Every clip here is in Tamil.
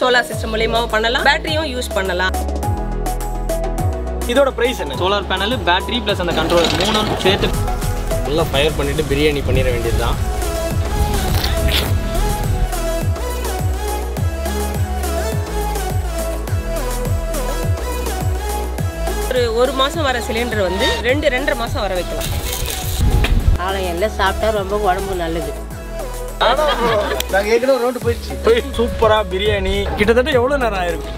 சோலார் சிஸ்டம் மூலியமாவும் பண்ணலாம் பேட்டரியும் யூஸ் பண்ணலாம் இதோட பிரைஸ் என்ன சோலார் பேனல் பேட்டரி ப்ளஸ் அந்த கண்ட்ரோலர் மூணும் சேர்த்து நல்லா ஃபயர் பண்ணிட்டு பிரியாணி பண்ணிட வேண்டியதுதான் ஒரு ஒரு மாசம் வர சிலிண்டர் வந்து ரெண்டு ரெண்டரை மாசம் வர வைக்கலாம் காலையில் சாப்பிட்டா ரொம்ப உடம்பு நல்லது போய் சூப்பரா பிரியாணி கிட்டத்தட்ட எவ்வளவு நேரம் ஆயிருக்கும்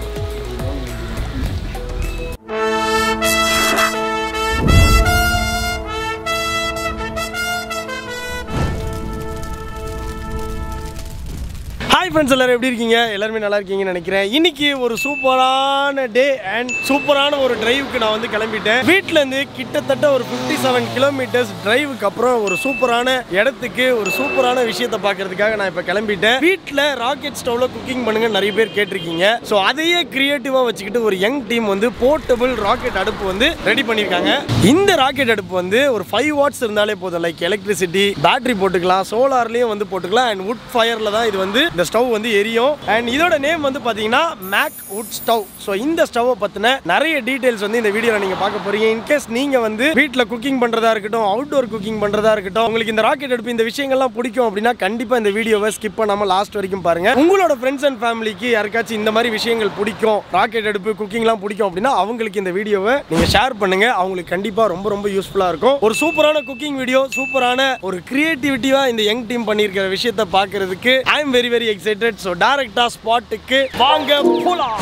ஹாய் ஃப்ரெண்ட்ஸ் எல்லாரும் எப்படி இருக்கீங்க எல்லாருமே நல்லா இருக்கீங்கன்னு நினைக்கிறேன் இன்னைக்கு ஒரு சூப்பரான டே அண்ட் சூப்பரான ஒரு டிரைவுக்கு நான் வந்து கிளம்பிட்டேன் வீட்ல இருந்து கிட்டத்தட்ட ஒரு 57 செவன் கிலோமீட்டர்ஸ் டிரைவுக்கு அப்புறம் ஒரு சூப்பரான இடத்துக்கு ஒரு சூப்பரான விஷயத்தை பார்க்கறதுக்காக நான் இப்போ கிளம்பிட்டேன் வீட்டில் ராக்கெட் ஸ்டவ்ல குக்கிங் பண்ணுங்க நிறைய பேர் கேட்டிருக்கீங்க ஸோ அதையே கிரியேட்டிவா வச்சுக்கிட்டு ஒரு யங் டீம் வந்து போர்ட்டபிள் ராக்கெட் அடுப்பு வந்து ரெடி பண்ணியிருக்காங்க இந்த ராக்கெட் அடுப்பு வந்து ஒரு ஃபைவ் வாட்ஸ் இருந்தாலே போதும் லைக் எலக்ட்ரிசிட்டி பேட்டரி போட்டுக்கலாம் சோலார்லயும் வந்து போட்டுக்கலாம் அண்ட் வுட் ஃபயர்ல தான் இது வந்து இந்த ஸ்டவ் வந்து எரியும் அண்ட் இதோட நேம் வந்து பாத்தீங்கன்னா மேக் வுட் ஸ்டவ் ஸோ இந்த ஸ்டவ்வை பத்தின நிறைய டீடைல்ஸ் வந்து இந்த வீடியோல நீங்க பார்க்க போறீங்க இன்கேஸ் நீங்க வந்து வீட்டில் குக்கிங் பண்றதா இருக்கட்டும் அவுட்டோர் குக்கிங் பண்றதா இருக்கட்டும் உங்களுக்கு இந்த ராக்கெட் அடுப்பு இந்த விஷயங்கள்லாம் பிடிக்கும் அப்படின்னா கண்டிப்பா இந்த வீடியோவை ஸ்கிப் பண்ணாம லாஸ்ட் வரைக்கும் பாருங்க உங்களோட ஃப்ரெண்ட்ஸ் அண்ட் ஃபேமிலிக்கு யாருக்காச்சும் இந்த மாதிரி விஷயங்கள் பிடிக்கும் ராக்கெட் அடுப்பு குக்கிங்லாம் பிடிக்கும் அப்படின்னா அவங்களுக்கு இந்த வீடியோவை நீங்க ஷேர் பண்ணுங்க அவங்களுக்கு கண்டிப்பா ரொம்ப ரொம்ப யூஸ்ஃபுல்லா இருக்கும் ஒரு சூப்பரான குக்கிங் வீடியோ சூப்பரான ஒரு கிரியேட்டிவிட்டியா இந்த யங் டீம் பண்ணியிருக்கிற விஷயத்தை பார்க்கிறதுக்கு I am very very excited so டேரக்டா ஸ்பாட்டுக்கு வாங்க போலாம்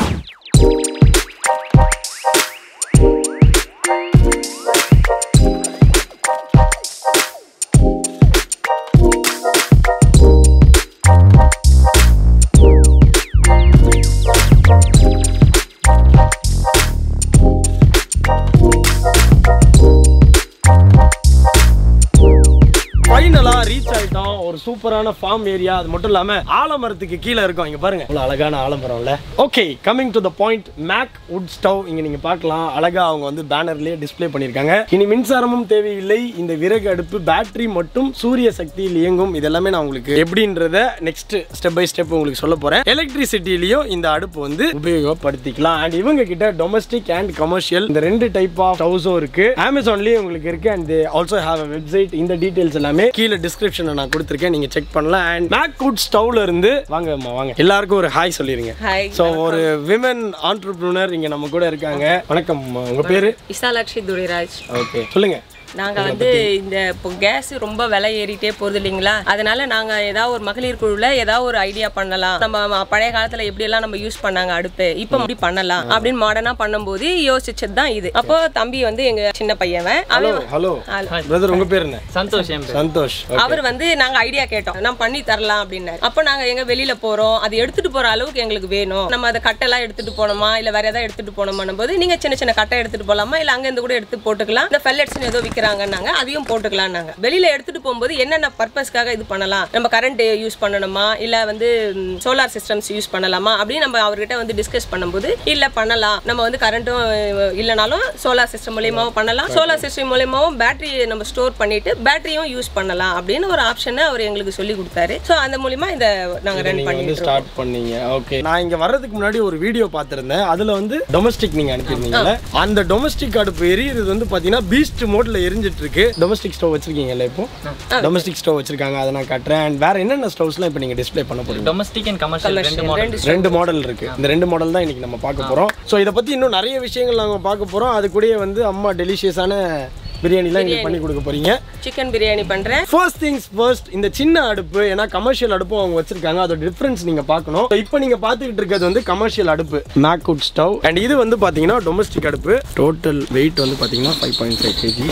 ஃபைனலா ரீச் ஆயிட்டோம் ஒரு சூப்பரான ஃபார்ம் ஏரியா அது மட்டும் இல்லாம ஆலமரத்துக்கு கீழே இருக்கும் இங்க பாருங்க இவ்வளவு அழகான ஆலமரம்ல okay coming to the point make wood stove இங்க நீங்க பார்க்கலாம் அழகா அவங்க வந்து பேனர்லயே டிஸ்ப்ளே பண்ணிருக்காங்க இனி மின்சாரமும் தேவையில்லை இந்த விறகு அடுப்பு பேட்டரி மட்டும் சூரிய சக்தியில் இயங்கும் இது எல்லாமே நான் உங்களுக்கு எப்படின்றத நெக்ஸ்ட் ஸ்டெப் பை ஸ்டெப் உங்களுக்கு சொல்ல போறேன் எலக்ட்ரிசிட்டிலையும் இந்த அடுப்பு வந்து உபயோகப்படுத்திக்கலாம் அண்ட் இவங்க கிட்ட டொமஸ்டிக் அண்ட் கமர்ஷியல் இந்த ரெண்டு டைப் ஆஃப் ஸ்டவ்ஸும் இருக்கு அமேசான்லயே உங்களுக்கு இருக்கு and also have a website இந்த டீடைல்ஸ் எல்லாமே கீழே டிஸ்கிரிப்ஷன்ல நான் கொடுத்துருக்கேன் நீங்க செக் பண்ணலாம் அண்ட் மேக் குட் ஸ்டவ்ல இருந்து வாங்க அம்மா வாங்க எல்லாருக்கும் ஒரு ஹாய் சொல்லிருங்க ஹாய் ஸோ ஒரு விமன் ஆண்டர்பிரினர் இங்க நம்ம கூட இருக்காங்க வணக்கம் அம்மா. உங்க பேரு விசாலாட்சி துரைராஜ் ஓகே சொல்லுங்க நாங்க வந்து இந்த இப்போ கேஸ் ரொம்ப விலை ஏறிட்டே போகுது இல்லைங்களா அதனால நாங்க ஏதாவது ஒரு மகளிர் குழுல ஏதாவது ஒரு ஐடியா பண்ணலாம் நம்ம ம- பழைய காலத்துல எப்படி எல்லாம் நம்ம யூஸ் பண்ணாங்க அடுப்பு இப்போ இப்படி பண்ணலாம் அப்படின்னு மாடர்னா பண்ணும்போது யோசிச்சது தான் இது அப்போ தம்பி வந்து எங்க சின்ன பையன் அவன் ஹலோ பிரதர் உங்க பேர் என்ன சந்தோஷ் என் பேர். சந்தோஷ் அவர் வந்து நாங்க ஐடியா கேட்டோம் நான் பண்ணி தரலாம் அப்படின்னாரு அப்ப நாங்க எங்க வெளியில போறோம் அது எடுத்துட்டு போற அளவுக்கு எங்களுக்கு வேணும் நம்ம அதை கட்டெல்லாம் எடுத்துட்டு போனோமா இல்ல வேற ஏதாவது எடுத்துட்டு போனோமா போது நீங்க சின்ன சின்ன கட்டை எடுத்துட்டு போலாமா இல்ல அங்க இருந்து கூட எடுத்து போட்டுக்கலாம் இந்த ஃபெல்லட்ஸ் ஏதோ விக்கிறாங்கன்னாங்க அதையும் போட்டுக்கலாம்னாங்க வெளியில எடுத்துட்டு போகும்போது என்னென்ன பர்பஸ்க்காக இது பண்ணலாம் நம்ம கரண்ட் யூஸ் பண்ணணுமா இல்ல வந்து சோலார் சிஸ்டம்ஸ் யூஸ் பண்ணலாமா அப்படின்னு நம்ம அவர்கிட்ட வந்து டிஸ்கஸ் பண்ணும்போது இல்ல பண்ணலாம் நம்ம வந்து கரண்ட்டும் இல்லைனாலும் சோலார் சிஸ்டம் மூலியமாவும் பண்ணலாம் சோலார் சிஸ்டம் மூலியமாவும் பேட்டரி நம்ம ஸ்டோர் பண்ணிட்டு பேட்டரியும் யூஸ் பண்ணலாம் அப்படின்னு ஒரு ஆப்ஷனை அவர் எங்களுக்கு சொல்லி கொடுத்தாரு ஸோ அந்த மூலியமா இதை நாங்க ரன் நீங்க வந்து பண்ணிட்டு இருக்கோம். ஸ்டார்ட் பண்ணீங்க ஓகே நான் இங்க வர்றதுக்கு முன்னாடி ஒரு வீடியோ பார்த்திருந்தேன் அதுல வந்து டொமஸ்டிக் நீங்க அனுப்பியிருந்தீங்கல்ல அந்த டொமஸ்டிக் அடுப்பு எரியுறது வந்து பாத்தீங்கன்னா பீஸ்ட் மோட்ல எரிஞ்சிட்டு இருக்கு டொமஸ்டிக் ஸ்டவ் வச்சிருக்கீங்கல்ல இப்போ டொமஸ்டிக் ஸ்டவ் வச்சிருக்காங்க அதை நான் காட்டுறேன் And வேற என்னென்ன ஸ்டவ்ஸ்லாம் இப்போ நீங்க டிஸ்ப்ளே பண்ண போறீங்க டொமஸ்டிக் அண்ட் கமர்ஷியல் ரெண்டு மாடல் ரெண்டு ரெண்டு மாடல் இருக்கு இந்த ரெண்டு மாடல் தான் இன்னைக்கு நம்ம பார்க்க போறோம் ஸோ இதை பத்தி இன்னும் நிறைய விஷயங்கள் நாங்க பார்க்க போறோம் அது கூடயே வந்து அம்மா டெலிஷியஸான பிரியாணிலாம் எங்களுக்கு பண்ணி கொடுக்க போறீங்க சிக்கன் பிரியாணி பண்றேன் ஃபர்ஸ்ட் திங்ஸ் ஃபர்ஸ்ட் இந்த சின்ன அடுப்பு ஏன்னா கமர்ஷியல் அடுப்பும் அவங்க வச்சிருக்காங்க அதோட டிஃபரன்ஸ் நீங்க பார்க்கணும் இப்போ நீங்க பார்த்துக்கிட்டு இருக்கிறது வந்து கமர்ஷியல் அடுப்பு மேக்வுட் ஸ்டவ் அண்ட் இது வந்து பாத்தீங்கன்னா டொமஸ்டிக் அடுப்பு டோட்டல் வெயிட் வந்து பாத்தீங்கன்னா five point five KG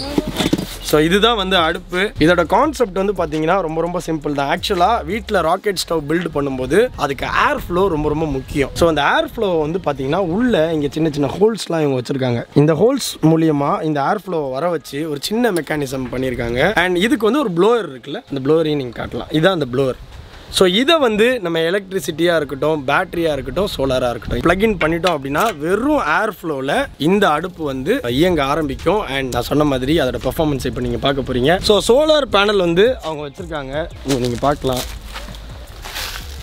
so இதுதான் வந்து அடுப்பு இதோட கான்செப்ட் வந்து பார்த்தீங்கன்னா ரொம்ப ரொம்ப சிம்பிள் தான் ஆக்சுவலாக வீட்டில் ராக்கெட் ஸ்டவ் பில்ட் பண்ணும்போது அதுக்கு ஏர் ஃப்ளோ ரொம்ப ரொம்ப முக்கியம் ஸோ அந்த ஏர் ஃப்ளோ வந்து பார்த்தீங்கன்னா உள்ள இங்கே சின்ன சின்ன ஹோல்ஸ்லாம் இவங்க வச்சிருக்காங்க இந்த ஹோல்ஸ் மூலியமா இந்த ஏர் ஃப்ளோ வர வச்சு ஒரு சின்ன மெக்கானிசம் பண்ணியிருக்காங்க அண்ட் இதுக்கு வந்து ஒரு ப்ளோவர் இருக்குல்ல அந்த ப்ளோவரையும் நீங்கள் காட்டலாம் இதான் அந்த ப்ளோவர் ஸோ இதை வந்து நம்ம எலக்ட்ரிசிட்டியாக இருக்கட்டும் பேட்டரியாக இருக்கட்டும் சோலாராக இருக்கட்டும் பிளக்இன் பண்ணிட்டோம் அப்படின்னா வெறும் ஏர் ஃப்ளோவில் இந்த அடுப்பு வந்து இயங்க ஆரம்பிக்கும் அண்ட் நான் சொன்ன மாதிரி அதோட பெர்ஃபார்மன்ஸ் இப்போ நீங்கள் பார்க்க போகிறீங்க ஸோ சோலார் பேனல் வந்து அவங்க வச்சுருக்காங்க நீங்கள் பார்க்கலாம்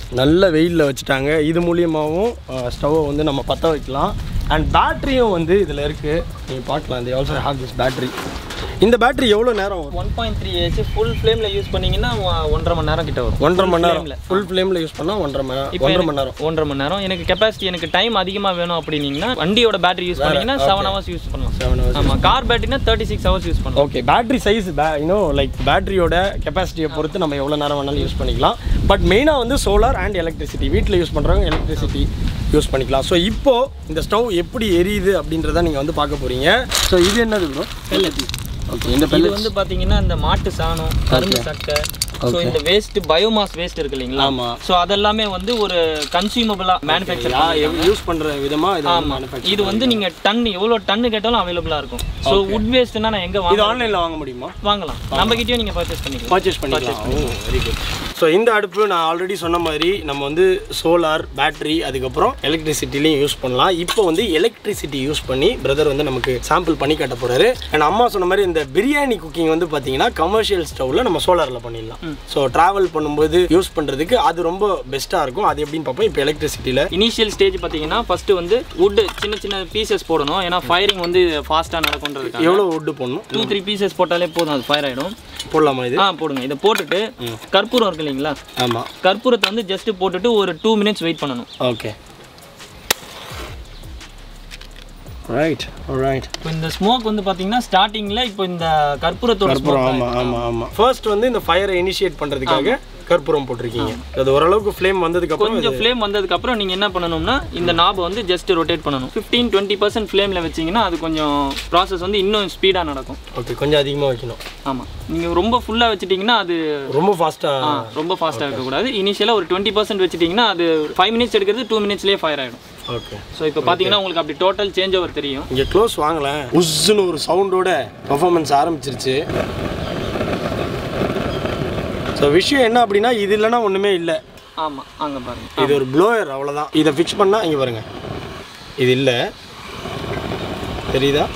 நல்ல வெயிலில் வச்சுட்டாங்க இது மூலியமாகவும் ஸ்டவ்வை வந்து நம்ம பற்ற வைக்கலாம் அண்ட் பேட்டரியும் வந்து இதில் இருக்குது நீங்கள் பார்க்கலாம் இந்த ஆல்சோ ஹேவ் திஸ் பேட்டரி இந்த பேட்டரி எவ்வளோ நேரம் வரும் one point three H full ஃப்ளேமில் யூஸ் பண்ணீங்கன்னா ஒ- ஒன்றரை மணி நேரம் கிட்ட வரும் ஒன்றரை மணி Full நேரம் flameல. ஃபுல் ஃப்ளேமில் யூஸ் பண்ணால் ஒன்றரை மணி நேரம் இப்போ ஒன்றரை எனக்கு மணி நேரம் ஒன்றரை மணி நேரம் எனக்கு கெப்பாசிட்டி எனக்கு டைம் அதிகமாக வேணும் அப்படின்னீங்கன்னா வண்டியோட பேட்டரி யூஸ் பண்ணீங்கன்னா செவன் ஹவர்ஸ் யூஸ் பண்ணலாம் செவன் ஹவர்ஸ் ஆமாம் கார் பேட்டரினா தேர்ட்டி சிக்ஸ் ஹவர்ஸ் யூஸ் பண்ணலாம் ஓகே பேட்டரி சைஸ் இன்னும் லைக் பேட்டரியோட கெப்பாசிட்டியை பொறுத்து நம்ம எவ்வளோ நேரம் வேணாலும் யூஸ் பண்ணிக்கலாம் பட் மெயினாக வந்து சோலார் அண்ட் எலக்ட்ரிசிட்டி வீட்டில் யூஸ் பண்ணுறவங்க எலக்ட்ரிசிட்டி யூஸ் பண்ணிக்கலாம் ஸோ இப்போ இந்த ஸ்டவ் எப்படி எரியுது அப்படின்றத நீங்கள் வந்து பார்க்க போகிறீங்க ஸோ இது என்னது ப்ரோ ஓகே இந்த இது பெல்லட் வந்து பாத்தீங்கன்னா இந்த மாட்டு சாணம் கரும்பு சக்கை ஸோ இந்த வேஸ்ட் பயோமாஸ் வேஸ்ட் இருக்கு இல்லைங்களா ஆமா. ஸோ அதெல்லாமே வந்து ஒரு கன்சியூமபிளா மேனுஃபேக்சர் யூஸ் பண்ணுற விதமாக இது ஆமா இது வந்து நீங்க டன் எவ்வளவு டன் கேட்டாலும் அவைலபிளா இருக்கும் ஸோ வுட் வேஸ்ட்னா நான் எங்க இது வாங்க ஆன்லைனில் வாங்க முடியுமா வாங்கலாம் நம்ம கிட்டயும் நீங்க பர்ச்சேஸ் பண்ணிக்கலாம் பர்ச்சேஸ் பண்ணிக்கலாம் ஓ வெரி குட் ஸோ இந்த அடுப்பு நான் ஆல்ரெடி சொன்ன மாதிரி நம்ம வந்து சோலார் பேட்டரி அதுக்கப்புறம் எலக்ட்ரிசிட்டிலையும் யூஸ் பண்ணலாம் இப்போ வந்து எலக்ட்ரிசிட்டி யூஸ் பண்ணி பிரதர் வந்து நமக்கு சாம்பிள் பண்ணி காட்ட போறாரு அண்ட் அம்மா சொன்ன மாதிரி இந்த பிரியாணி குக்கிங் வந்து பார்த்தீங்கன்னா கமர்ஷியல் ஸ்டவ்ல நம்ம சோலாரில் பண்ணிடலாம் ஸோ ட்ராவல் பண்ணும்போது யூஸ் பண்ணுறதுக்கு அது ரொம்ப பெஸ்ட்டாக இருக்கும் அது எப்படின்னு பார்ப்போம் இப்போ எலக்ட்ரிசிட்டியில் இனிஷியல் ஸ்டேஜ் பாத்தீங்கன்னா ஃபர்ஸ்ட் வந்து வுட் சின்ன சின்ன பீசஸ் போடணும் ஏன்னா ஃபயரிங் வந்து ஃபாஸ்டா நடக்கும்ன்றதுக்காக எவ்வளோ வுட்டு போடணும் டூ த்ரீ பீசஸ் போட்டாலே போதும் அது ஃபயர் ஆயிடும் போடலாமா இது ஆ போடுங்க இதை போட்டுட்டு கற்பூரம் இருக்கு இல்லைங்களா ஆமாம் கற்பூரத்தை வந்து ஜஸ்ட் போட்டுட்டு ஒரு டூ மினிட்ஸ் வெயிட் பண்ணணும் ஓகே ரைட் ரைட் இப்போ இந்த ஸ்மோக் வந்து பாத்தீங்கன்னா ஸ்டார்டிங்ல இப்போ இந்த கற்பூரத்தோட கற்பூரம் smoke ஆமாம் ஆமாம் ஆமாம் ஃபர்ஸ்ட் வந்து இந்த ஃபயரை இனிஷியேட் பண்ணுறதுக்காக கற்பூரம் போட்டிருக்கீங்க அது ஓரளவுக்கு ஃப்ளேம் வந்ததுக்கப்புறம் கொஞ்சம் ஃப்ளேம் வந்ததுக்கு அப்புறம் நீங்க என்ன பண்ணணும்னா இந்த நாபை வந்து ஜஸ்ட் ரொட்டேட் பண்ணணும் 15 டுவெண்ட்டி பர்சன்ட் ஃப்ளேம்ல வச்சீங்கன்னா அது கொஞ்சம் ப்ராசஸ் வந்து இன்னும் ஸ்பீடா நடக்கும் ஓகே கொஞ்சம் அதிகமாக வைக்கணும் ஆமா நீங்க ரொம்ப ஃபுல்லா வச்சிட்டீங்கன்னா அது ரொம்ப ஃபாஸ்ட்டாக ஆ, ரொம்ப ஃபாஸ்ட்டாக இருக்கக்கூடாது இனிஷியலாக ஒரு டுவெண்ட்டி பர்சன்ட் வச்சிட்டிங்கன்னா அது ஃபைவ் மினிட்ஸ் எடுக்கிறது டூ மினிட்ஸ்லேயே ஃபயர் ஆகிடும் ஓகே ஸோ இப்போ பார்த்தீங்கன்னா உங்களுக்கு அப்படி டோட்டல் சேஞ்ச் ஓவர் தெரியும் இங்கே க்ளோஸ் வாங்கலேன் உஸ்ஸுன்னு ஒரு சவுண்டோட பர்ஃபார்மன்ஸ் ஆரம்பிச்சிருச்சு ஸோ விஷயம் என்ன அப்படின்னா இது இல்லைன்னா ஒன்றுமே இல்லை ஆமாம் அங்கே பாருங்க இது ஒரு ப்ளோயர் அவ்வளோதான் இதை ஃபிக்ஸ் பண்ணால் இங்கே பாருங்க இது இல்லை தெரியுதா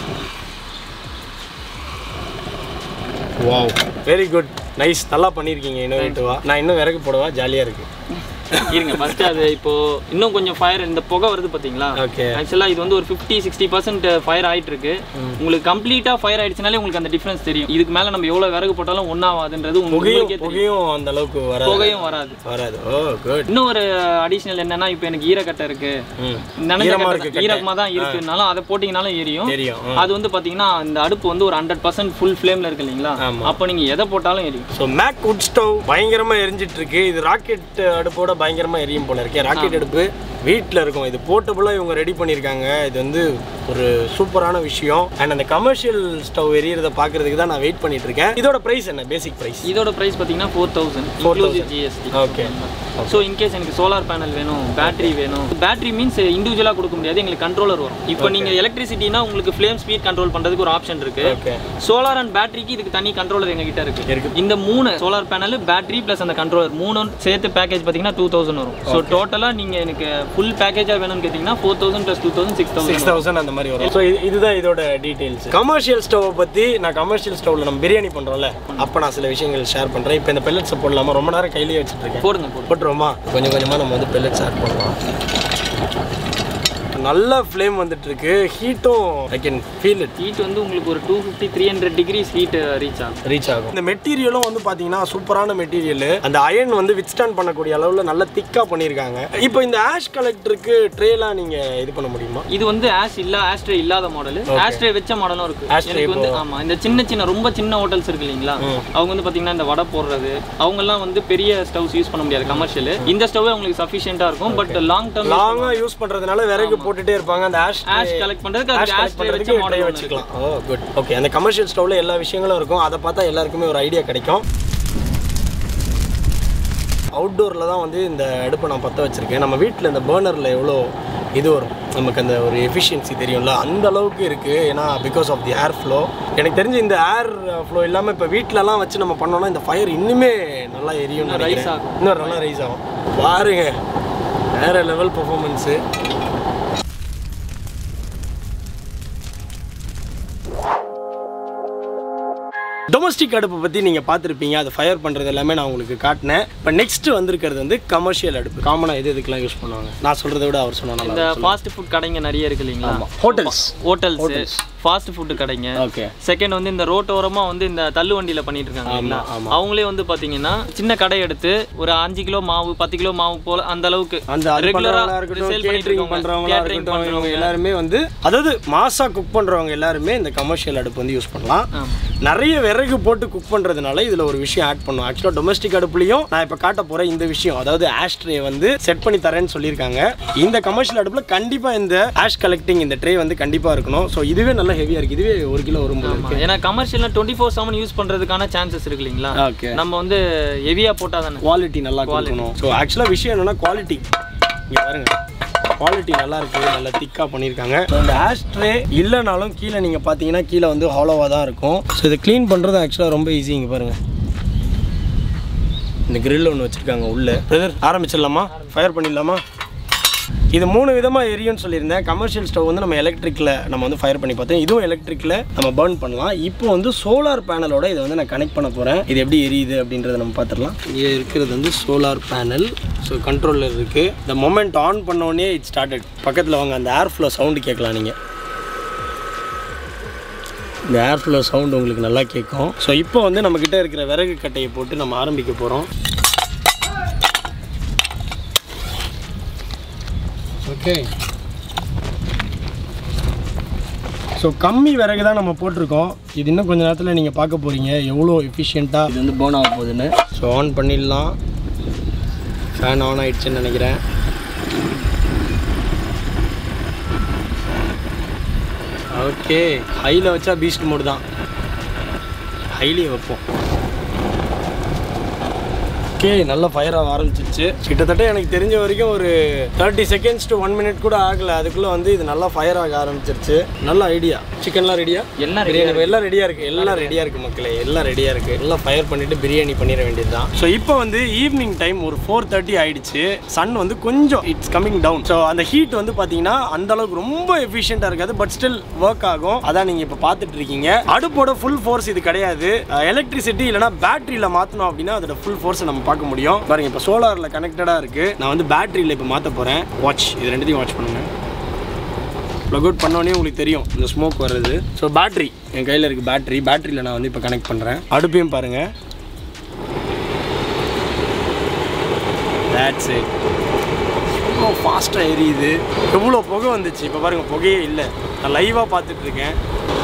வாவ் வெரி குட் நைஸ் நல்லா பண்ணியிருக்கீங்க இன்னோவேட்டிவா நான் இன்னும் விறகு போடவா ஜாலியாக இருக்கு இருங்க ஃபர்ஸ்ட் அது இப்போ இன்னும் கொஞ்சம் ஃபயர் இந்த புகை வருது பார்த்தீங்களா ஓகே ஆக்சுவலாக இது வந்து ஒரு ஃபிஃப்டி சிக்ஸ்டி பர்சன்ட் ஃபயர் ஆயிட்டு இருக்கு உங்களுக்கு கம்ப்ளீட்டாக ஃபயர் ஆயிடுச்சுனாலே உங்களுக்கு அந்த டிஃப்ரென்ஸ் தெரியும் இதுக்கு மேலே நம்ம எவ்வளோ விறகு போட்டாலும் ஒன்றாவாதுன்றது புகையும் உங்களுக்கே தெரியும் புகையும் அந்த அளவுக்கு வராது புகையும் வராது வராது ஓ குட் இன்னும் ஒரு அடிஷ்னல் என்னன்னா இப்போ எனக்கு ஈரக்கட்டை இருக்கு ம் நனைஞ்ச ஈரமா கட்டை இருக்கு தான். ஈரமா தான் இருக்குனாலும் அதை போட்டிங்கனாலும் எரியும் தெரியும் அது வந்து பாத்தீங்கன்னா இந்த அடுப்பு வந்து ஒரு ஹண்ட்ரட் பர்சன்ட் ஃபுல் ஃப்ளேம்ல இருக்கு இல்லைங்களா ஆமா. அப்போ நீங்க எதை போட்டாலும் எரியும் ஸோ மேக் வுட் ஸ்டவ் பயங்கரமா எரிஞ்சிட்டு இருக்கு இது ராக்கெட் அடுப்போட பயங்கரமா எரியும் போல இருக்கே ராக்கெட் அடுப்பு வீட்டில் இருக்கும் இது போர்ட்டபுளாக இவங்க ரெடி பண்ணியிருக்காங்க இது வந்து ஒரு சூப்பரான விஷயம் அண்ட் அந்த கமர்ஷியல் ஸ்டவ் எரியறத பார்க்கறதுக்கு தான் நான் வெயிட் பண்ணிட்டு இருக்கேன் இதோட ப்ரைஸ் என்ன பேசிக் ப்ரைஸ் இதோட பிரைஸ் பாத்தீங்கன்னா four thousand inclusive GST okay so in case எனக்கு சோலார் பேனல் வேணும் பேட்டரி வேணும் பேட்டரி மீன்ஸ் இண்டிவிஜுவலாக கொடுக்க முடியாது எங்களுக்கு கண்ட்ரோலர் வரும் இப்போ நீங்க எலக்ட்ரிசிட்டினா உங்களுக்கு ஃப்ளேம் ஸ்பீட் கண்ட்ரோல் பண்றதுக்கு ஒரு ஆப்ஷன் இருக்கு ஓகே சோலார் அண்ட் பேட்டரிக்கு இதுக்கு தனி கண்ட்ரோலர் எங்க கிட்ட இருக்கு இருக்கு. இந்த மூணு சோலார் பேனல் பேட்டரி ப்ளஸ் அந்த கண்ட்ரோலர் மூணும் சேர்த்து பேக்கேஜ் பார்த்தீங்கன்னா டூ தௌசண்ட் வரும் ஸோ டோட்டலாக நீங்க எனக்கு ஃபுல் பேக்கேஜாக வேணும்னு கேட்டிங்கன்னா four thousand plus two thousand six six thousand thousand அந்த மாதிரி வரும் ஸோ இதுதான் இதோட டீடைல்ஸ் கமர்ஷியல் ஸ்டவ்வை பற்றி நான் கமர்ஷியல் ஸ்டவ்வில் நம்ம பிரியாணி பண்ணுறோம்ல அப்போ நான் சில விஷயங்கள் ஷேர் பண்ணுறேன் இப்போ இந்த பெல்லட்ஸை போடலாமா ரொம்ப நேரம் கையிலேயே வச்சுட்டு இருக்கேன் போடுங்க போடுங்க போட்டுருவோமா கொஞ்சம் கொஞ்சமாக நம்ம வந்து பெல்லட்ஸ் ஆட் பண்ணலாம் நல்ல ஃப்ளேம் வந்துட்டு இருக்கு ஹீட்டும் I can feel it heat வந்து உங்களுக்கு ஒரு two fifty three hundred degrees heat reach ஆகும் ரீச் ஆகும் இந்த மெட்டீரியலும் வந்து பார்த்தீங்கன்னா சூப்பரான மெட்டீரியல் அந்த அயன் வந்து வித்ஸ்டாண்ட் பண்ணக்கூடிய அளவில் நல்ல திக்காக பண்ணியிருக்காங்க இப்போ இந்த ஆஷ் கலெக்டருக்கு ட்ரேலாம் நீங்கள் இது பண்ண முடியுமா இது வந்து ஆஷ் இல்ல ஆஸ்ட்ரே இல்லாத மாடல் ஆஸ்ட்ரே வச்ச மாடலும் இருக்கு Ashtray எனக்கு வந்து ஆமா இந்த சின்ன சின்ன ரொம்ப சின்ன ஹோட்டல்ஸ் இருக்கு இல்லைங்களா அவங்க வந்து பாத்தீங்கன்னா இந்த வடை போடுறது அவங்க எல்லாம் வந்து பெரிய ஸ்டவ்ஸ் யூஸ் பண்ண முடியாது கமர்ஷியல் இந்த ஸ்டவ் உங்களுக்கு சஃபிஷியன்ட்டா இருக்கும் பட் லாங் டர்ம் லாங்காக யூஸ் பண்ணுறதுனால விறகு போட்டுட்டே இருப்பாங்க அந்த ஆஷ் ஆஷ் கலெக்ட் பண்றதுக்கு ஆஷ் அதுக்கு கலெக்ட் ஆஸ்ட்ரே வச்ச பண்ணுறதுக்கு மாடல் வச்சுக்கலாம் ஓ குட் ஓகே அந்த கமர்ஷியல் ஸ்டவ்ல எல்லா விஷயங்களும் இருக்கும் அதை பார்த்தா எல்லாருக்குமே ஒரு ஐடியா கிடைக்கும் அவுட்டோரில் தான் வந்து இந்த அடுப்பை நான் பற்ற வச்சுருக்கேன் நம்ம வீட்டில் இந்த பேர்னரில் எவ்வளோ இது வரும் நமக்கு அந்த ஒரு எஃபிஷியன்சி தெரியும்ல அந்த அளவுக்கு இருக்குது ஏன்னா because of the air flow எனக்கு தெரிஞ்சு இந்த ஏர் ஃப்ளோ இல்லாமல் இப்போ வீட்டிலலாம் வச்சு நம்ம பண்ணோம்னா இந்த ஃபயர் இன்னுமே நல்லா எரியும் இன்னும் rise ரைஸ் ஆகும். இன்னும் நல்லா ரைஸ் ஆகும் பாருங்க வேற லெவல் பர்ஃபார்மன்ஸு டொமஸ்டிக் அடுப்பை பற்றி நீங்கள் பார்த்துருப்பீங்க அது ஃபயர் பண்ணுறது எல்லாமே நான் உங்களுக்கு காட்டினேன் இப்போ நெக்ஸ்ட் வந்திருக்கிறது வந்து கமர்ஷியல் அடுப்பு காமனாக எது எதுக்கெல்லாம் யூஸ் பண்ணுவாங்க நான் சொல்கிறத விட அவர் சொன்னா இந்த நல்லா ஃபாஸ்ட் ஃபுட் கடைங்க நிறைய இருக்கு இல்லைங்களா ஹோட்டல்ஸ் ஹோட்டல்ஸ் ஃபாஸ்ட் ஃபுட் கடைங்க ஓகே செகண்ட் வந்து இந்த ரோட்டோரமா வந்து இந்த தள்ளு வண்டியில பண்ணிட்டு இருக்காங்க இல்லைங்களா ஆமா. அவங்களே வந்து பாத்தீங்கன்னா சின்ன கடை எடுத்து ஒரு அஞ்சு கிலோ மாவு பத்து கிலோ மாவு போல அந்த அளவுக்கு அந்த அது ரெகுலரா பண்றவங்களா இருக்கட்டும் சேல் பண்ணிட்டு கேட்டரிங் இருக்கவங்க பண்றவங்களா கேட்டரிங் இருக்கட்டும் இவங்க பண்றவங்க எல்லாருமே வந்து அதாவது மாசா குக் பண்றவங்க எல்லாருமே இந்த கமர்ஷியல் அடுப்பு வந்து யூஸ் பண்ணலாம் ஆமா. நிறைய விறகு போட்டு குக் பண்றதுனால இதுல ஒரு விஷயம் ஆட் பண்ணும் ஆக்சுவலா டொமஸ்டிக் அடுப்புலயும் நான் இப்ப காட்ட போற இந்த விஷயம் அதாவது ஆஷ் ட்ரே வந்து செட் பண்ணி தரேன்னு சொல்லியிருக்காங்க இந்த கமர்ஷியல் அடுப்புல கண்டிப்பா இந்த ஆஷ் கலெக்டிங் இந்த ட்ரே வந்து கண்டிப்பா இருக்கணும் ஸோ இதுவே நல்லா ஹெவியா இருக்கு இதுவே ஒரு கிலோ வரும் போல இருக்கு ஏன்னா கமர்ஷியல்ல டுவெண்ட்டி ஃபோர் செவன் யூஸ் பண்றதுக்கான சான்சஸ் இருக்கு இல்லைங்களா ஓகே நம்ம வந்து ஹெவியா போட்டா தானே குவாலிட்டி நல்லா கொடுக்கணும் ஸோ ஆக்சுவலாக விஷயம் என்னன்னா குவாலிட்டி இங்கே பாருங்க குவாலிட்டி நல்லா இருக்கு நல்லா திக்காக பண்ணியிருக்காங்க ஸோ இந்த ஆஷ் ட்ரே இல்லைனாலும் கீழே நீங்கள் பார்த்தீங்கன்னா கீழே வந்து ஹாலோவாக தான் இருக்கும் ஸோ இதை க்ளீன் பண்ணுறது ஆக்சுவலாக ரொம்ப ஈஸி இங்கே பாருங்க இந்த grill ஒன்று வச்சுருக்காங்க உள்ளே பிரதர் ஆரம்பிச்சிடலாமா ஃபயர் பண்ணிடலாமா இது மூணு விதமாக எரியும்னு சொல்லியிருந்தேன் கமர்ஷியல் ஸ்டவ் வந்து நம்ம எலக்ட்ரிக்கில் நம்ம வந்து ஃபயர் பண்ணி பார்த்தோம் இதுவும் எலக்ட்ரிக்கில் நம்ம பர்ன் பண்ணலாம் இப்போ வந்து சோலார் பேனலோட இதை வந்து நான் கனெக்ட் பண்ண போகிறேன் இது எப்படி எரியுது அப்படின்றத நம்ம பார்த்துடலாம் இங்கே இருக்கிறது வந்து சோலார் பேனல் ஸோ கண்ட்ரோலர் இருக்குது இந்த மொமெண்ட் ஆன் பண்ணோடனே இட் ஸ்டார்டட் பக்கத்தில் வாங்க அந்த ஏர் ஃப்ளோ சவுண்டு கேட்கலாம் நீங்கள் இந்த ஏர் ஃப்ளோ சவுண்ட் உங்களுக்கு நல்லா கேட்கும் ஸோ இப்போ வந்து நம்மக்கிட்ட இருக்கிற விறகு கட்டையை போட்டு நம்ம ஆரம்பிக்க போகிறோம் ஓகே ஸோ கம்மி விறகு தான் நம்ம போட்டிருக்கோம் இது இன்னும் கொஞ்ச நேரத்தில் நீங்கள் பார்க்க போகிறீங்க எவ்வளோ எஃபிஷியண்ட்டாக இது வந்து பேர்ன் ஆக போகுதுன்னு ஸோ ஆன் பண்ணிடலாம் ஃபேன் ஆன் ஆயிடுச்சுன்னு நினைக்கிறேன் ஓகே ஹையில் வச்சா பீஸ்ட் மோடு தான் ஹைலையும் வைப்போம் ஓகே நல்ல ஃபயர் ஆக ஆரம்பிச்சிருச்சு கிட்டத்தட்ட எனக்கு தெரிஞ்ச வரைக்கும் ஒரு thirty seconds to one minute கூட ஆகல அதுக்குள்ளே வந்து இது நல்லா ஃபயர் ஆக ஆரம்பிச்சிருச்சு நல்ல ஐடியா சிக்கன்லாம் ரெடியா எல்லாம் பிரியாணி எல்லாம் ரெடியாக இருக்குது எல்லாம் ரெடியாக இருக்குது மக்களே எல்லாம் ரெடியாக இருக்குது எல்லாம் ஃபயர் பண்ணிவிட்டு பிரியாணி பண்ணிட வேண்டியது தான் ஸோ இப்போ வந்து ஈவினிங் டைம் ஒரு ஃபோர் தேர்ட்டி ஆயிடுச்சு சன் வந்து கொஞ்சம் இட்ஸ் கமிங் டவுன் ஸோ அந்த ஹீட் வந்து பார்த்தீங்கன்னா அந்த அளவுக்கு ரொம்ப எஃபிஷியண்ட்டாக இருக்காது பட் ஸ்டில் ஒர்க் ஆகும் அதான் நீங்கள் இப்போ பார்த்துட்டு இருக்கீங்க அடுப்போட ஃபுல் ஃபோர்ஸ் இது கிடையாது எலக்ட்ரிசிட்டி இல்லைனா பேட்டரியில் மாற்றணும் அப்படின்னா அதோட ஃபுல் ஃபோர்ஸை நம்ம பார்க்க முடியும் பாருங்க இப்போ சோலாரில் கனெக்டடாக இருக்குது நான் வந்து பேட்டரியில் இப்போ மாற்ற போகிறேன் வாட்ச் இது ரெண்டுத்தையும் வாட்ச் பண்ணுங்கள் ப்ளக் அவுட் பண்ணோடனே உங்களுக்கு தெரியும் இந்த ஸ்மோக் வர்றது ஸோ பேட்டரி என் கையில் இருக்குது பேட்டரி பேட்டரியில் நான் வந்து இப்போ கனெக்ட் பண்ணுறேன் அடுப்பையும் பாருங்கள் That's it எவ்வளோ ஃபாஸ்ட்டாக எரியுது எவ்வளோ புகை வந்துச்சு இப்போ பாருங்கள் புகையே இல்லை நான் லைவாக பார்த்துட்டு இருக்கேன்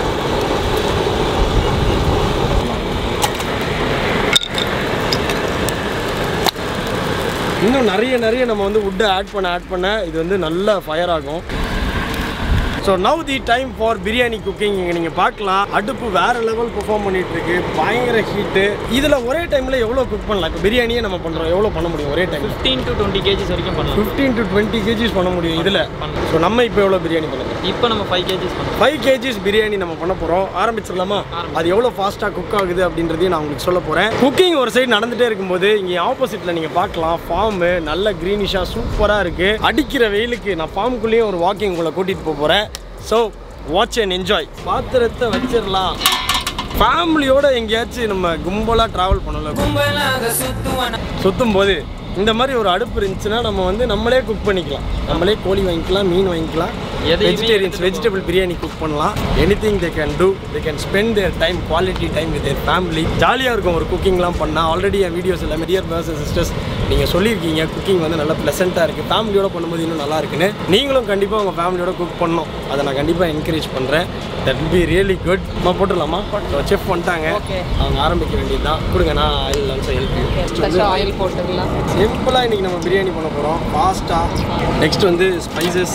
இன்னும் நிறைய நிறைய நம்ம வந்து வுட்டை ஆட் பண்ண ஆட் பண்ண இது வந்து நல்லா ஃபயர் ஆகும் so now the time for biryani cooking இங்கே நீங்கள் பார்க்கலாம் அடுப்பு வேற லெவல் பெர்ஃபார்ம் பண்ணிட்டு இருக்கு பயங்கர ஹீட்டு இதில் ஒரே டைமில் எவ்வளோ குக் பண்ணலாம் இப்போ பிரியாணியே நம்ம பண்ணுறோம் எவ்வளோ பண்ண முடியும் ஒரே time fifteen to twenty KGs வரைக்கும் பண்ணலாம் ஃபிஃப்டீன் டு டுவெண்ட்டி கேஜிஸ் பண்ண முடியும் இதில் ஸோ நம்ம இப்போ எவ்வளோ பிரியாணி பண்ணுறோம் இப்போ நம்ம ஃபைவ் கேஜிஸ் பண்ணலாம் ஃபைவ் கேஜிஸ் பிரியாணி நம்ம பண்ண போகிறோம் ஆரம்பிச்சிடலாமா அது எவ்வளோ ஃபாஸ்ட்டாக குக் ஆகுது அப்படின்றதையும் நான் உங்களுக்கு சொல்ல போகிறேன் குக்கிங் ஒரு சைடு நடந்துகிட்டே இருக்கும்போது இங்கே ஆப்போசிட்டில் நீங்கள் பார்க்கலாம் ஃபார்மு நல்ல க்ரீனிஷாக சூப்பராக இருக்குது அடிக்கிற வெயிலுக்கு நான் ஃபார்முக்குள்ளேயும் ஒரு வாக்கிங் உங்களை கூட்டிகிட்டு போக போகிறேன் ஸோ வாட்ச் அண்ட் என்ஜாய் பாத்திரத்தை வச்சிடலாம் ஃபேமிலியோட எங்கேயாச்சும் நம்ம கும்பலாக ட்ராவல் பண்ணல சுத்தும் போது இந்த மாதிரி ஒரு அடுப்பு இருந்துச்சுன்னா நம்ம வந்து நம்மளே குக் பண்ணிக்கலாம் நம்மளே கோழி வாங்கிக்கலாம் மீன் வாங்கிக்கலாம் எதையுமே வெஜிடேரியன்ஸ் வெஜிடபிள் பிரியாணி குக் பண்ணலாம் any thing they can do they can spend their time quality time with their family ஜாலியாக இருக்கும் ஒரு குக்கிங்லாம் பண்ணால் ஆல்ரெடி என் வீடியோஸ் எல்லாமே டியர் பிரதர்ஸ் சிஸ்டர்ஸ் நீங்கள் சொல்லியிருக்கீங்க குக்கிங் வந்து நல்லா ப்ளசண்ட்டாக இருக்குது ஃபேமிலியோட பண்ணும்போது இன்னும் நல்லா இருக்குன்னு நீங்களும் கண்டிப்பாக உங்கள் ஃபேமிலியோட குக் பண்ணணும் அதை நான் கண்டிப்பாக என்கரேஜ் பண்ணுறேன் தட் பி ரியலி குட் நம்ம போட்டுடலாமா செஃப் வந்துட்டாங்க அவங்க ஆரம்பிக்க வேண்டியது தான் கொடுங்க நான் ஆயில் ஆல்சோ ஹெல்ப் ஆயில் போட்டுக்கலாம் சிம்பிளாக இன்றைக்கி நம்ம பிரியாணி பண்ண போகிறோம் ஃபாஸ்ட்டாக நெக்ஸ்ட் வந்து ஸ்பைசஸ்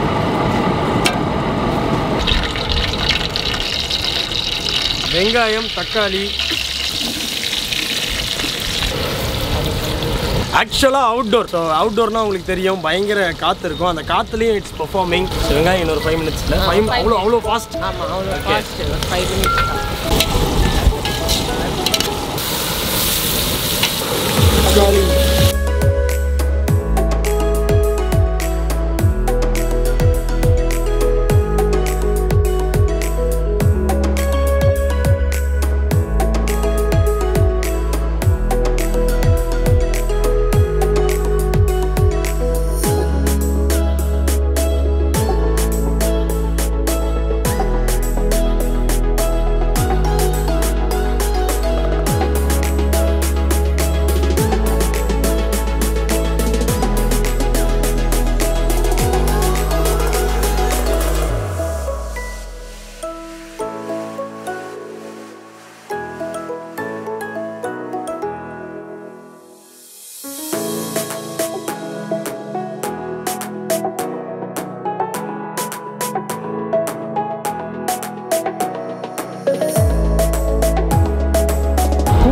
வெங்காயம் தக்காளி ஆக்சுவலாக அவுட்டோர் ஸோ அவுட்டோர்னால் உங்களுக்கு தெரியும் பயங்கர காற்று இருக்கும் அந்த காற்றுலேயும் இட்ஸ் பெர்ஃபார்மிங் வெங்காயம் இன்னொரு ஃபைவ் மினிட்ஸில் ஃபைவ் அவ்வளோ அவ்வளோ ஃபாஸ்ட் ஆமாம் அவ்வளோ ஃபாஸ்ட் ஒரு ஃபைவ் மினிட்ஸ் தக்காளி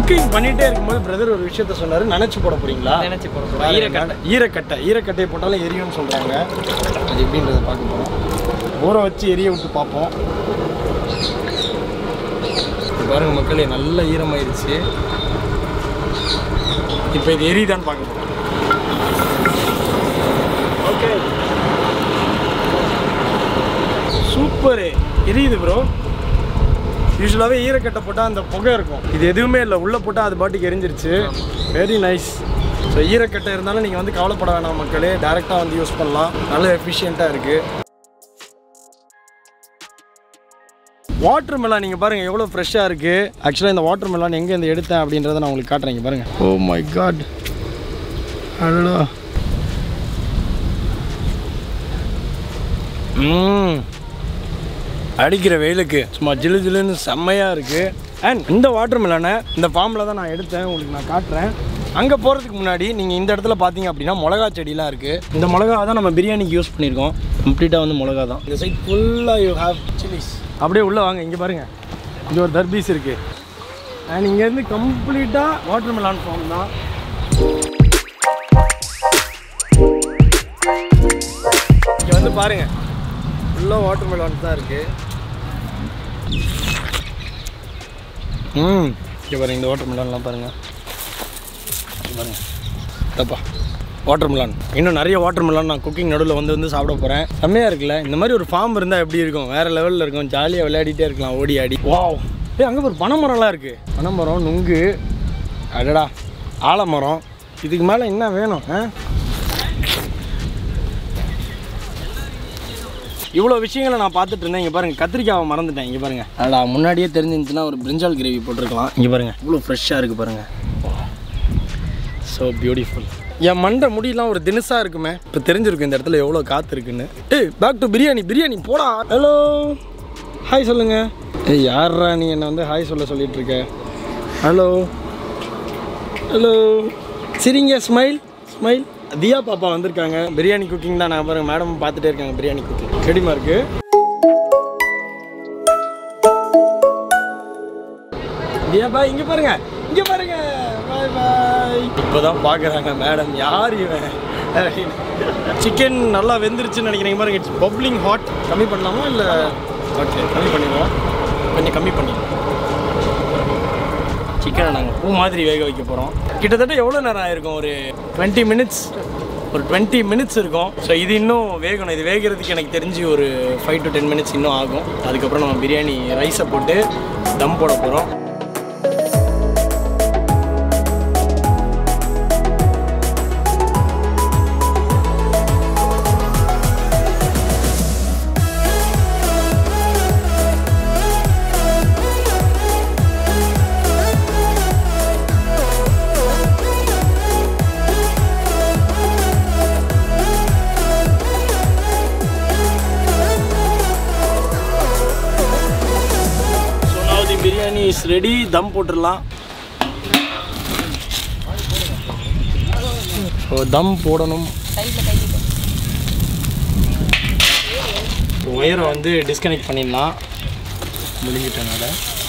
குக்கிங் பண்ணிட்டே இருக்கும்போது பிரதர் ஒரு விஷயத்த சொன்னாரு நினைச்சு போட போறீங்களா நினைச்சு போட போறோம். பாருங்க, ஈரக்கட்டை. ஈரக்கட்டை ஈரக்கட்டையை போட்டாலும் எரியும்னு சொல்றாங்க அது எப்படின்றத பார்க்க போறோம் ஊற வச்சு எரிய விட்டு பார்ப்போம் இது பாருங்க மக்களே நல்ல ஈரமாயிருச்சு இப்போ இது எரியுதான்னு பார்க்க போறோம் ஓகே சூப்பரு எரியுது ப்ரோ யூஸ்வலாகவே ஈரக்கட்டை போட்டால் அந்த புகை இருக்கும் இது எதுவுமே இல்லை உள்ளே போட்டால் அது பாட்டுக்கு எரிஞ்சிருச்சு வெரி நைஸ் ஸோ ஈரக்கட்டை இருந்தாலும் நீங்கள் வந்து கவலைப்பட வேணாம் மக்களே டேரெக்டாக வந்து யூஸ் பண்ணலாம் நல்ல எஃபிஷியண்ட்டாக இருக்குது வாட்டர் மெலான் நீங்கள் பாருங்கள் எவ்வளோ ஃப்ரெஷ்ஷாக இருக்குது ஆக்சுவலாக இந்த வாட்டர் மெலான் எங்கே இருந்து எடுத்தேன் அப்படின்றத நான் உங்களுக்கு காட்டுறேன் இங்க பாருங்கள் ஓ மை காட் அடடா ம் அடிக்கிற வெயிலுக்கு சும்மா ஜிலு ஜிலுன்னு செம்மையாக இருக்குது அண்ட் இந்த வாட்டர் மெலானை இந்த ஃபார்மில் தான் நான் எடுத்தேன் உங்களுக்கு நான் காட்டுறேன் அங்கே போகிறதுக்கு முன்னாடி நீங்கள் இந்த இடத்துல பார்த்தீங்க அப்படின்னா மிளகா செடிலாம் இருக்குது இந்த மிளகா தான் நம்ம பிரியாணிக்கு யூஸ் பண்ணியிருக்கோம் கம்ப்ளீட்டாக வந்து மிளகா தான் இந்த சைட் ஃபுல்லாக யூ ஹேவ் சில்லிஸ் அப்படியே உள்ளே வாங்க இங்கே பாருங்கள் இங்கே ஒரு தர்பீஸ் இருக்குது அண்ட் இங்கேருந்து கம்ப்ளீட்டாக வாட்டர் மெலான் ஃபார்ம் தான் இங்கே வந்து பாருங்கள் ஃபுல்லாக வாட்டர் மெலான் தான் இருக்குது ம் இங்கே பாருங்க இந்த வாட்டர் மெலான்லாம் பாருங்கள் இங்க பாருங்க தப்பா வாட்டர் மெலான் இன்னும் நிறைய வாட்டர் மெலான் நான் குக்கிங் நடுவில் வந்து வந்து சாப்பிட போகிறேன் செம்மையாக இருக்குல்ல இந்த மாதிரி ஒரு ஃபார்ம் இருந்தால் எப்படி இருக்கும் வேறு லெவலில் இருக்கும் ஜாலியாக விளையாடிட்டே இருக்கலாம் ஓடி ஆடி வாவ் ஏய் அங்கே ஒரு பனைமரம்லாம் இருக்குது பனைமரம் நுங்கு அடடா ஆலமரம் இதுக்கு மேலே என்ன வேணும் ஆ இவ்வளோ விஷயங்களை நான் பார்த்துட்டு இருந்தேன் இங்கே பாருங்கள் கத்திரிக்காவை மறந்துட்டேன் இங்கே பாருங்கள் அடா முன்னாடியே தெரிஞ்சிருந்துச்சுன்னா ஒரு பிரிஞ்சால் கிரேவி போட்டிருக்கலாம் இங்கே பாருங்கள் இவ்வளோ ஃப்ரெஷ்ஷாக இருக்குது பாருங்கள் ஸோ பியூட்டிஃபுல் என் மண்டை முடியெல்லாம் ஒரு தினசாக இருக்குமே இப்போ தெரிஞ்சிருக்கும் இந்த இடத்துல எவ்வளோ காற்று இருக்குன்னு ஏய் பேக் டு பிரியாணி பிரியாணி போடா ஹலோ ஹாய் சொல்லுங்க ஏய் யாரா நீ என்னை வந்து ஹாய் சொல்ல சொல்லிட்டு இருக்க ஹலோ ஹலோ சரிங்க ஸ்மைல் ஸ்மைல் தியா பாப்பா வந்திருக்காங்க பிரியாணி குக்கிங் தான் நான் பாருங்க மேடம் பார்த்துட்டே இருக்காங்க பிரியாணி குக்கிங் ரெடிமா இருக்கு தியா பாய் இங்க பாருங்க இங்க பாருங்க பாய் பாய் இப்போதான் பார்க்குறாங்க மேடம் யார் இவன் சிக்கன் நல்லா வெந்துருச்சுன்னு நினைக்கிறீங்க பாருங்க இட்ஸ் பப்ளிங் ஹாட் கம்மி பண்ணலாமா இல்லை ஓகே கம்மி பண்ணிடுவோம் கொஞ்சம் கம்மி பண்ணிடுவோம் சிக்கனை நாங்கள் பூ மாதிரி வேக வைக்க போகிறோம் கிட்டத்தட்ட எவ்வளோ நேரம் ஆயிருக்கும் ஒரு டுவெண்ட்டி மினிட்ஸ் ஒரு டுவெண்ட்டி மினிட்ஸ் இருக்கும் ஸோ இது இன்னும் வேகணும் இது வேகிறதுக்கு எனக்கு தெரிஞ்சு ஒரு ஃபைவ் டு டென் மினிட்ஸ் இன்னும் ஆகும் அதுக்கப்புறம் நம்ம பிரியாணி ரைஸை போட்டு தம் போட போகிறோம் so now the biryani is ready dum போட்டுடலாம் ஸோ தம் போடணும் ஒயரை வந்து டிஸ்கனெக்ட் பண்ணிடலாம் முடிஞ்சிட்டனால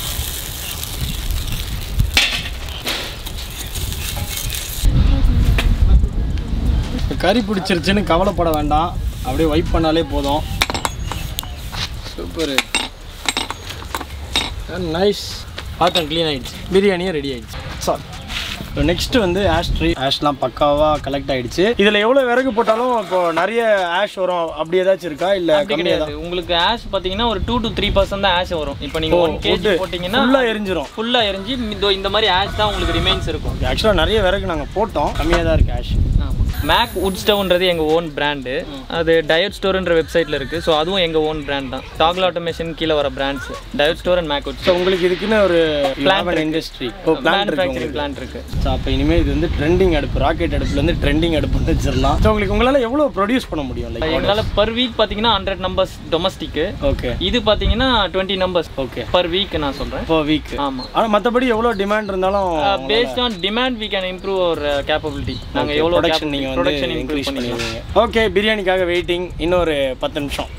இப்ப கறி பிடிச்சிருச்சுன்னு கவலைப்பட வேண்டாம் அப்படியே வைப் பண்ணாலே போதும் சூப்பரு நைஸ் பாத்திரம் க்ளீன் ஆயிடுச்சு பிரியாணியும் ரெடி ஆயிடுச்சு சார் இப்போ நெக்ஸ்ட் வந்து ஆஷ் ட்ரீ ஆஷ்லாம் பக்காவாக கலெக்ட் ஆயிடுச்சு இதில் எவ்வளோ விறகு போட்டாலும் இப்போ நிறைய ஆஷ் வரும் அப்படி ஏதாச்சும் இருக்கா இல்லை அப்படி கம்மியாக கிடையாது உங்களுக்கு ஆஷ் பாத்தீங்கன்னா ஒரு டூ டு த்ரீ பர்சன்ட் தான் ஆஷ் வரும் இப்போ நீங்க ஒன் கேஜி போட்டீங்கன்னா ஃபுல்லாக எரிஞ்சிரும் ஃபுல்லா எரிஞ்சு இதோ இந்த மாதிரி ஆஷ் தான் உங்களுக்கு ரிமைன்ஸ் இருக்கும் ஆக்சுவலாக நிறைய விறகு நாங்கள் போட்டோம் கம்மியாக தான் இருக்குது ஆஷ் மேக் வுட் ஸ்டவ்ன்றது எங்க ஓன் பிராண்டு அது டயட் ஸ்டோர்ன்ற வெப்சைட்ல இருக்கு ஸோ அதுவும் எங்க ஓன் பிராண்ட் தான் டாக்ல ஆட்டோமேஷன் கீழே வர brands Diet Store and Makewood so உங்களுக்கு இதுக்குன்னு ஒரு பிளான் இண்டஸ்ட்ரி ஓ பிளான் இருக்கு மேனுஃபேக்சரிங் உங்களுக்கு. பிளான்ட் இருக்கு ஸோ அப்போ இனிமேல் இது வந்து ட்ரெண்டிங் அடுப்பு ராக்கெட் அடுப்புலேருந்து ட்ரெண்டிங் அடுப்புன்னு வச்சிடலாம் ஸோ உங்களுக்கு உங்களால் எவ்வளோ ப்ரொடியூஸ் பண்ண முடியும் லைக் எங்களால பர் வீக் பாத்தீங்கன்னா ஹண்ட்ரட் நம்பர்ஸ் டொமஸ்டிக் ஓகே இது பாத்தீங்கன்னா twenty numbers okay per week நான் சொல்றேன் இப்போ வீக் ஆமா ஆனால் மற்றபடி எவ்வளோ டிமாண்ட் இருந்தாலும் based on demand we can improve our capability நாங்க எவ்வளவு ப்ரொடக்ஷன் நீங்கள் வந்து ப்ரொடக்ஷன் இன்க்ரீஸ் இம்ப்ரூவ் பண்ணிக்கலாம் பண்ணிடுவீங்க ஓகே பிரியாணிக்காக வெயிட்டிங் இன்னொரு பத்து நிமிஷம்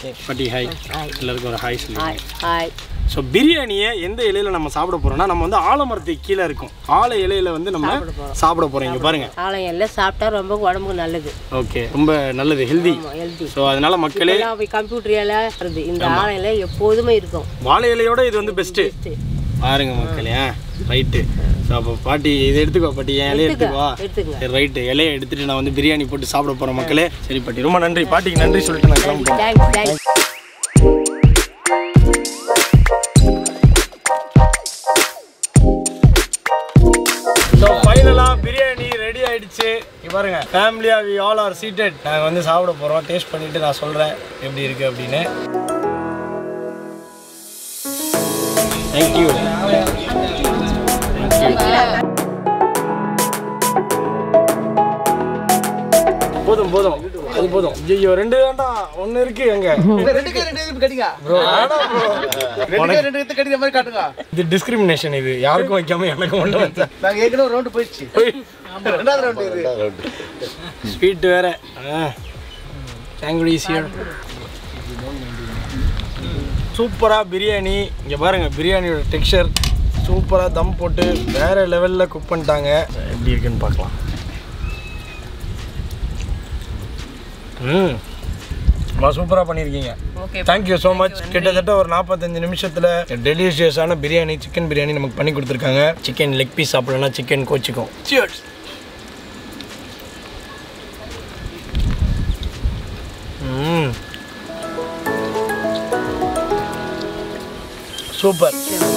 பாட்டி ஹாய் எல்லாருக்கும் ஒரு ஹாய் சொல்லி ஹாய் ஹாய் ஸோ பிரியாணியை எந்த இலையில நம்ம சாப்பிட போறோம்னா நம்ம வந்து ஆலமரத்துக்கு கீழே இருக்கும் ஆலை இலையில வந்து நம்ம சாப்பிட போறோம் இங்க பாருங்க ஆளை எல்லாம் சாப்பிட்டா ரொம்ப உடம்புக்கு நல்லது ஓகே ரொம்ப நல்லது ஹெல்தி ஹெல்தி ஸோ அதனால மக்களே எல்லாம் போய் கம்ப்யூட்டர் எல்லாம் வருது இந்த ஆலையில எப்போதுமே இருக்கும் வாழை இலையோட இது வந்து பெஸ்ட்டு பாருங்க மக்களே ரைட்டு ஸோ அப்போ பாட்டி இது எடுத்துக்கோ பாட்டி என் இலையை எடுத்துக்கோ எடுத்துங்க சரி ரைட்டு இலையை எடுத்துட்டு நான் வந்து பிரியாணி போட்டு சாப்பிட போறேன் மக்களே சரி பாட்டி ரொம்ப நன்றி பாட்டிக்கு நன்றி சொல்லிட்டு நான் கிளம்புறேன் தேங்க்ஸ் தேங்க்ஸ் ஸோ ஃபைனலாக பிரியாணி ரெடி ஆயிடுச்சு இங்க பாருங்க ஃபேமிலியா வி ஆல் ஆர் சீட்டட் நாங்கள் வந்து சாப்பிட போகிறோம் டேஸ்ட் பண்ணிட்டு நான் சொல்கிறேன் எப்படி இருக்கு அப்படின்னு தேங்க்யூ போதும் போதும் அது போதும் ஐயோ ரெண்டு வேண்டாம் ஒன்று இருக்கு எங்க ரெண்டுக்கு ரெண்டு இது கட்டிங்க ப்ரோ வேணாம் ப்ரோ ரெண்டுக்கு ரெண்டு இது கட்டிங்க மாதிரி காட்டுங்க இது டிஸ்கிரிமினேஷன் இது யாருக்கும் வைக்காம எனக்கு ஒன்று வச்சேன் நாங்க ஏற்கனவே ஒரு ரவுண்டு போயிடுச்சு ரெண்டாவது ரவுண்டு இது ஸ்வீட் வேற தேங்க்யூ ஹியர் சூப்பராக பிரியாணி இங்கே பாருங்க பிரியாணியோட டெக்ஸ்சர் சூப்பராக தம் போட்டு வேற லெவலில் குக் பண்ணிட்டாங்க எப்படி இருக்குன்னு பார்க்கலாம் ம் சூப்பராக பண்ணியிருக்கீங்க ஓகே தேங்க்யூ ஸோ மச் கிட்டத்தட்ட ஒரு நாற்பத்தஞ்சு நிமிஷத்தில் டெலிஷியஸான பிரியாணி சிக்கன் பிரியாணி நமக்கு பண்ணி கொடுத்துருக்காங்க சிக்கன் லெக் பீஸ் சாப்பிடலன்னா சிக்கன் கோச்சிக்கும் சியர்ஸ் ம் சூப்பர்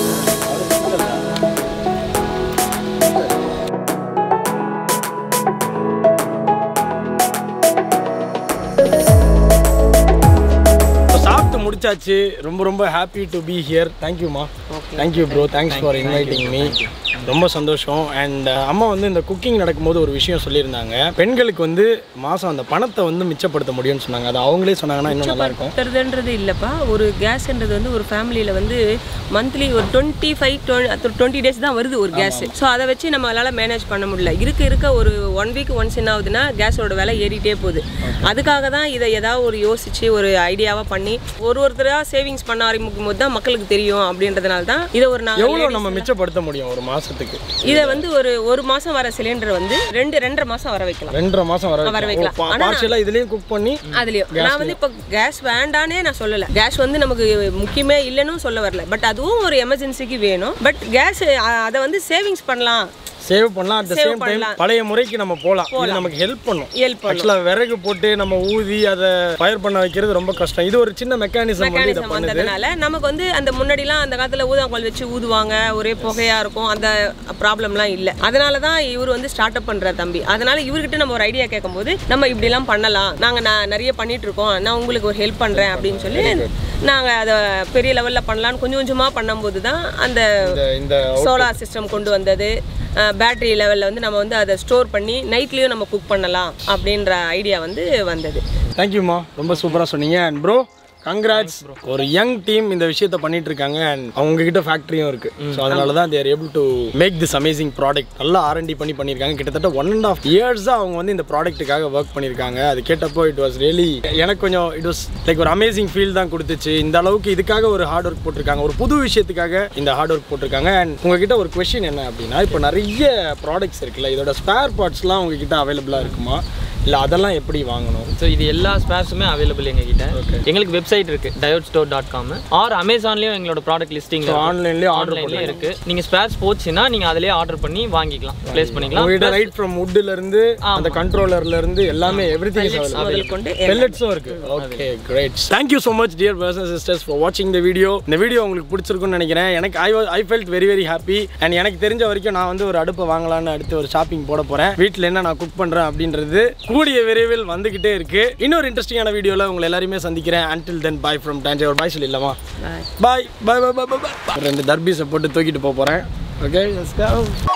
சாப்பிட்டு முடிச்சாச்சு ரொம்ப ரொம்ப ஹாப்பி டு பி ஹியர் தேங்க்யூமா thank you bro thanks for inviting me ரொம்ப சந்தோஷம் அண்ட் அம்மா வந்து இந்த குக்கிங் நடக்கும்போது ஒரு விஷயம் சொல்லியிருந்தாங்க பெண்களுக்கு வந்து மாதம் அந்த பணத்தை வந்து மிச்சப்படுத்த முடியும்னு சொன்னாங்க அது அவங்களே சொன்னாங்கன்னா இன்னும் நல்லா இருக்கும் பத்துறதுன்றது இல்லைப்பா ஒரு கேஸ்ன்றது வந்து ஒரு ஃபேமிலியில் வந்து மந்த்லி ஒரு டுவெண்ட்டி ஃபைவ் டுவெண்ட்டி டேஸ் தான் வருது ஒரு கேஸ் ஸோ அதை வச்சு நம்மளால மேனேஜ் பண்ண முடியல இருக்க இருக்க ஒரு ஒன் வீக் ஒன்ஸ் என்ன ஆகுதுன்னா கேஸோட விலை ஏறிட்டே போகுது அதுக்காக தான் இதை ஏதாவது ஒரு யோசிச்சு ஒரு ஐடியாவாக பண்ணி ஒரு ஒருத்தராக சேவிங்ஸ் பண்ண ஆரம்பிக்கும் போது தான் மக்களுக்கு தெரியும் அப்படின்றதுனால தான் இதை ஒரு எவ்வளோ நாங்கள் நம்ம மிச்சப்படுத்த முடியும் ஒரு மாதத்துக்கு இதை வந்து ஒரு ஒரு மாதம் வர சிலிண்டர் வந்து ரெண்டு ரெண்டரை மாதம் வர வைக்கலாம் ரெண்டரை மாதம் வர வர வைக்கலாம். ஆனா- பார்ஷலாக இதுலேயும் குக் பண்ணி அதுலயும் நான் வந்து இப்போ கேஸ் வேண்டானே நான் சொல்லல கேஸ் வந்து நமக்கு முக்கியமே இல்லைன்னு சொல்ல வரல பட் அதுவும் ஒரு எமர்ஜென்சிக்கு வேணும் பட் கேஸ் அதை வந்து சேவிங்ஸ் பண்ணலாம் சேவ் பண்ணலாம் at the Save same time பண்ணலாம். பழைய முறைக்கு நம்ம போகலாம் இது நமக்கு ஹெல்ப் பண்ணும் ஹெல்ப் பண்ணும் ஆக்சுவலாக விறகு போட்டு நம்ம ஊதி அதை ஃபயர் பண்ண வைக்கிறது ரொம்ப கஷ்டம் இது ஒரு சின்ன மெக்கானிசம் வந்து இதை மெக்கானிசம் பண்ணுது வந்ததுனால நமக்கு வந்து அந்த முன்னாடிலாம் அந்த காலத்துல ஊதாங்கோல் வச்சு ஊதுவாங்க ஒரே புகையா இருக்கும் அந்த ப்ராப்ளம்லாம் இல்லை அதனால தான் இவர் வந்து ஸ்டார்ட் அப் பண்ற தம்பி அதனால இவர்கிட்ட நம்ம ஒரு ஐடியா கேட்கும்போது நம்ம இப்படிலாம் பண்ணலாம் நாங்க நான் நிறைய பண்ணிட்டு இருக்கோம் நான் உங்களுக்கு ஒரு ஹெல்ப் பண்றேன் அப்படின்னு சொல்லி நாங்க அதை பெரிய லெவல்ல பண்ணலாம்னு கொஞ்சம் கொஞ்சமா பண்ணும்போது தான் அந்த இந்த இந்த சோலார் சிஸ்டம் கொண்டு வந்தது பேட்டரி லெவலில் வந்து நம்ம வந்து அதை ஸ்டோர் பண்ணி நைட்லேயும் நம்ம குக் பண்ணலாம் அப்படின்ற ஐடியா வந்து வந்தது தேங்க்யூம்மா ரொம்ப சூப்பராக சொன்னீங்க அண்ட் ப்ரோ கங்க்ராட்ஸ் ஒரு யங் டீம் இந்த விஷயத்த பண்ணிட்டு இருக்காங்க அண்ட் அவங்க கிட்ட ஃபேக்ட்ரியும் இருக்கு ஸோ அதனால தான் they're able to make this amazing product நல்லா ஆர்என்டி பண்ணி பண்ணியிருக்காங்க கிட்டத்தட்ட ஒன் அண்ட் ஆஃப் இயர்ஸ் அவங்க வந்து இந்த ப்ராடக்ட்டுக்காக ஒர்க் பண்ணியிருக்காங்க அது கேட்டப்போ இட் வாஸ் ரியலி எனக்கு கொஞ்சம் இட் வாஸ் லைக் ஒரு அமேசிங் ஃபீல் தான் கொடுத்துச்சு இந்த அளவுக்கு இதுக்காக ஒரு ஹார்ட் ஒர்க் போட்டிருக்காங்க ஒரு புது விஷயத்துக்காக இந்த ஹார்ட் ஒர்க் போட்டிருக்காங்க அண்ட் உங்ககிட்ட ஒரு கொஷின் என்ன அப்படின்னா இப்போ நிறைய ப்ராடக்ட்ஸ் இருக்குல்ல இதோட ஸ்பேர் பார்ட்ஸ்லாம் உங்ககிட்ட அவைலபிளாக இருக்குமா இல்லை அதெல்லாம் எப்படி வாங்கணும் ஸோ இது எல்லா ஸ்பேர்ஸுமே அவைலபிள் எங்ககிட்ட எங்களுக்கு வெப்சைட் இருக்கு Diet Store dot com or அமேசான்லயும் எங்களோட ப்ராடக்ட் லிஸ்டிங் ஆன்லைன்லேயே ஆர்டர் ஆன்லைன்லயும் இருக்கு நீங்க ஸ்பேர்ஸ் போச்சுன்னா நீங்க அதிலேயே ஆர்டர் பண்ணி வாங்கிக்கலாம் ப்ளேஸ் பண்ணிக்கலாம் உங்ககிட்ட ரைட் ஃப்ரம் வுட்ல இருந்து அந்த கண்ட்ரோலர்ல இருந்து எல்லாமே எவ்ரிதிங் இஸ் முதல் கொண்டு பெல்லட்ஸும் இருக்கு okay great thank you so much dear person sisters for வாட்சிங் த வீடியோ இந்த வீடியோ உங்களுக்கு பிடிச்சிருக்கும்னு நினைக்கிறேன் எனக்கு I I felt very very happy and எனக்கு தெரிஞ்ச வரைக்கும் நான் வந்து ஒரு அடுப்பை வாங்கலாம்னு அடுத்து ஒரு ஷாப்பிங் போட போறேன் வீட்டில் என்ன நான் குக் பண்றேன் அப்படின்றது கூடிய விரைவில் வந்துகிட்டே இருக்கு இன்னொரு இன்ட்ரெஸ்டிங்கான வீடியோல உங்களை எல்லாரையுமே சந்திக்கிறேன் அன்டில் தென் பாய் ஃப்ரம் டான்ஜே ஒரு பாய் சொல்லிடலாமா பாய் பாய் பாய் பாய் பாய் ரெண்டு தர்பீஸை போட்டு தூக்கிட்டு போக போறேன் ஓகே